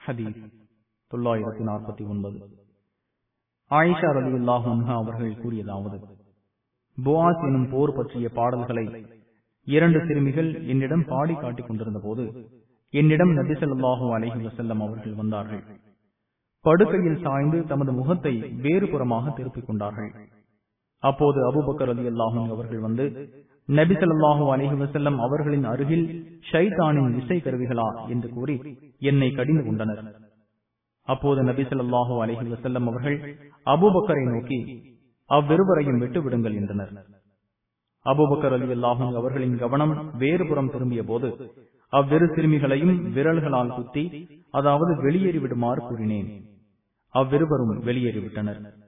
ஹதீஸ் தொள்ளாயிரத்தி நாற்பத்தி ஒன்பது ஆயிஷா ரலி அல்லாஹா அவர்கள் கூறியதாவது புவாஸ் எனும் போர் பற்றிய பாடல்களை இரண்டு சிறுமிகள் என்னிடம் பாடி காட்டிக் கொண்டிருந்த போது என்னிடம் நபிசல்லாஹூ அலஹி வசல்லம் அவர்கள் வந்தார்கள் படுக்கையில் சாய்ந்து தமது முகத்தை வேறு புறமாக திருப்பிக் கொண்டார்கள் அப்போது அபுபக்கர் அலி அல்லாஹூ அவர்கள் வந்து நபி சொல்லாஹூ அலஹி வசல்லம் அவர்களின் அருகில் ஷைதானின் இசை கருவிகளா என்று கூறி என்னை கடிந்து கொண்டனர் அப்போது நபி சொல்லாஹூ அலஹி வசல்லம் அவர்கள் அபுபக்கரை நோக்கி அவ்விருவரையும் விட்டு விடுங்கள் என்றனர் அபுபக்கர் அலி அல்லாஹும் அவர்களின் கவனம் வேறுபுறம் திரும்பிய போது அவ்விரு சிறுமிகளையும் விரல்களால் குத்தி அதாவது வெளியேறிவிடுமாறு கூறினேன் அவ்விருவரும் வெளியேறிவிட்டனர்